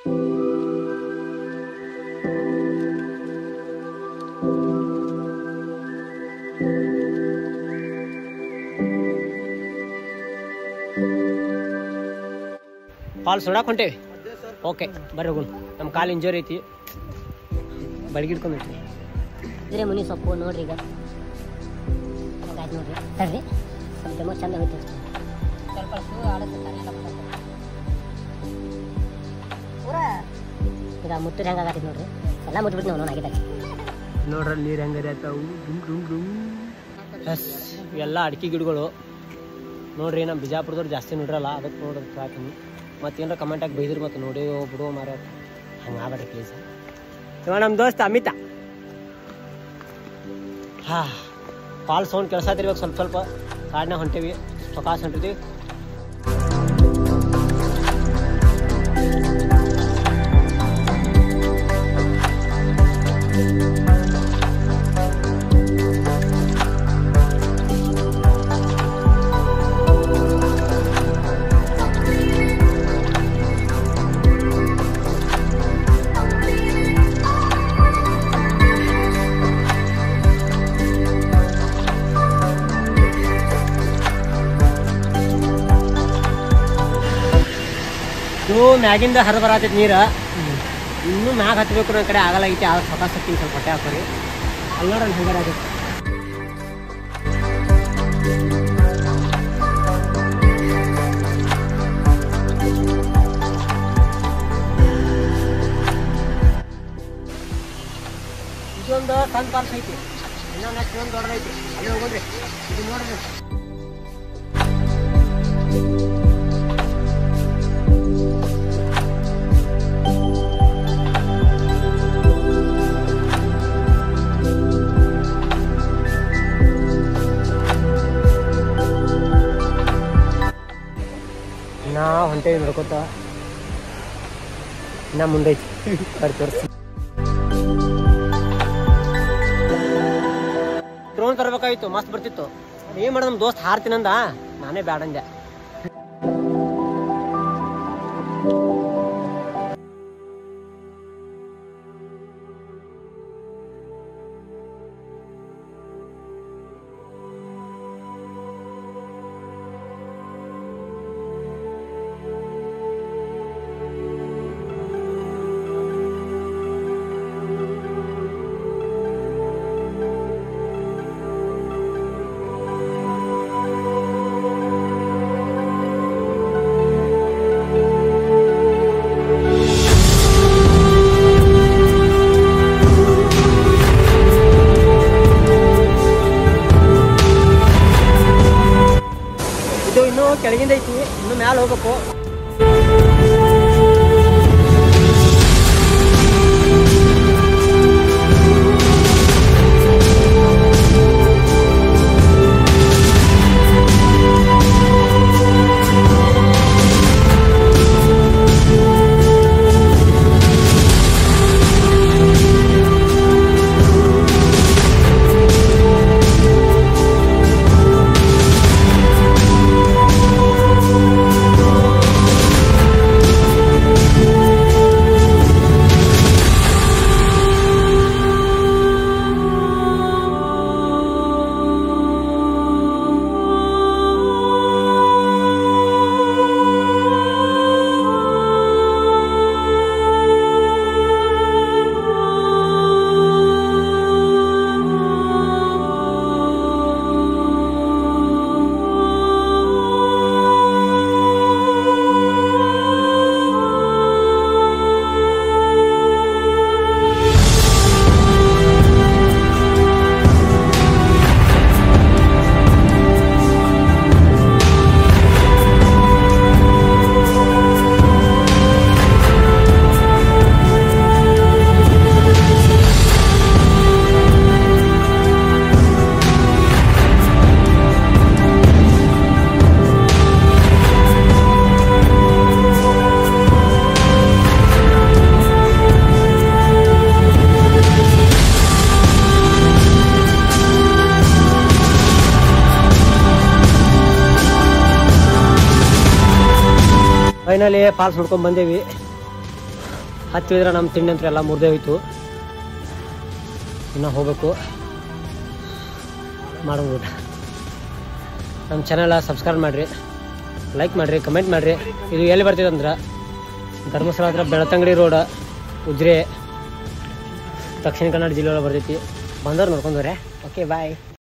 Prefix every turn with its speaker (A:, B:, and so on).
A: falls ನೋಡಕ್ ಹೊಂಟೇವಿ okay ಬರ್ರಿ ಹೋಗೋಣ ನಮ್ಮ ಕಾಲು ಇಂಜೂರಿ ಐತಿ ಬಡಗಿಡ್ಕೊಂಡೈತಿ
B: ಇದ್ರೆ ಮುನಿ ಸೊಪ್ಪು ನೋಡ್ರಿ ಈಗ ಹಂಗಾಯ್ತು ನೋಡ್ರಿ ತಡ್ರಿ ಸ್ವಲ್ಪ ಡೆಮೋ ಚಂದ ಹೋಯ್ತು ಸ್ವಲ್ಪ ಶೂ ಆಡಕ್ಕೆ ಪೂರ ಈಗ ಮುತ್ತೂರು ಹೆಂಗೆ ಆಗತ್ತೈತಿ ನೋಡ್ರಿ ಎಲ್ಲ ಮುಟ್ಬಿಟ್ಟು ನಾವು ನೋಡಿ ಆಗಿದ್ದಾಗೆ
A: ನೋಡ್ರಲ್ಲಿ ನೀರು ಹೆಂಗರಿ ಆಯ್ತಾವು ಡುಮ್ ಡುಮ್ ಡುಮ್ ಎಸ್ ಇವೆಲ್ಲ ಅಡಿಕೆ ಗಿಡಗಳು ನೋಡ್ರಿ ನಮ್ಮ ಬಿಜಾಪುರದವ್ರು ಜಾಸ್ತಿ ನೋಡ್ರಲ್ಲ ಅದಕ್ಕೆ ನೋಡೋದು ಹಾಕಿನಿ ಮತ್ತೇನಾರ ಕಮೆಂಟಾಗಿ ಬೈದ್ರು ಮತ್ತೆ ನೋಡಿ ಬಿಡುವ ಮಾರ ಹಂಗೆ ಆಗ್ಬೇಡಿ ಪ್ಲೀಸ್ ಇವ ನಮ್ಮ ದೋಸ್ತ ಅಮಿತ ಹಾ ಕಾಲ್ ಸೌಂಡ್ ಕೆಲಸ ಇವಾಗ ಸ್ವಲ್ಪ ಸ್ವಲ್ಪ ಕಾಡಿನ ಹೊಂಟೇವಿ ಸೊಕಾಸ್ ಹೊಂಟಿದ್ವಿ ಇದು ಮ್ಯಾಗಿಂದ ಹರಿದು ಬರತೈತಿ ನೀರು ಇನ್ನೂ ಮ್ಯಾಗ ಹತ್ಬೇಕು ನನ್ನ ಕಡೆ ಆಗಲ್ಲ ಐತಿ ಆಗ ಸೊಕಾಸ್ ಹತ್ತೀನಿ ಸ್ವಲ್ಪ ಹೊಟ್ಟೆ ಹಾಕೋರಿ ಅಲ್ಲಿ ನೋಡ್ರಿ ಹಂಗಾರ ಆಗೈತಿ ಇದೊಂದು ಸಣ್ಣ ಪಾರ್ಸ್ ಐತಿ ಇನ್ನೊಂದು ನೆಕ್ಸ್ಟ್ ಇನ್ನೊಂದು ದೊಡ್ಡದೈತಿ ಅಲ್ಲಿ ಹೋಗ್ರಿ ಇದು ನೋಡ್ರಿ ನಾ ಹೊಂಟೇವಿ ನೋಡ್ಕೊತ ಇನ್ನ ಮುಂದೈತಿ ಬರ್ರಿ ತೋರಿಸಿ ಡ್ರೋನ್ ತರಬೇಕಾಗಿತ್ತು ಮಸ್ತ್ ಬರ್ತಿತ್ತು ಏನ್ ಮಾಡೋದು ನಮ್ಮ ದೋಸ್ತ್ ಹಾರ್ತೀನಂದ ನಾನೇ ಬ್ಯಾಡಂದೆ ಇದು ಇನ್ನೂ ಕೆಳಗಿಂದ ಐತಿ ಇನ್ನು ಮ್ಯಾಲ ಹೋಗ್ಬೇಕು ಫೈನಲಿ ಫಾಲ್ಸ್ ನೋಡ್ಕೊಂಡ್ ಬಂದೇವಿ ಹತ್ತಿದ್ರೆ ನಮ್ಮ ತಿಂಡಿ ಅಂತೂ ಎಲ್ಲ ಮುರಿದೇ ಹೋಯ್ತು ಇನ್ನು ಹೋಗ್ಬೇಕು ಮಾಡೋದು ಊಟ ನಮ್ಮ ಚಾನಲ ಸಬ್ಸ್ಕ್ರೈಬ್ ಮಾಡಿರಿ ಲೈಕ್ ಮಾಡಿರಿ ಕಮೆಂಟ್ ಮಾಡಿರಿ ಇದು ಎಲ್ಲಿ ಬರ್ತಿದೆ ಅಂದ್ರೆ ಧರ್ಮಸ್ಥಳ ಹತ್ರ ಬೆಳತಂಗಡಿ ರೋಡ ಉಜ್ರೆ ದಕ್ಷಿಣ ಕನ್ನಡ ಜಿಲ್ಲೆ ಒಳಗೆ ಬರ್ತೈತಿ ಬಂದವ್ರು ನೋಡ್ಕೊಂಡವ್ರೆ ಓಕೆ ಬಾಯ್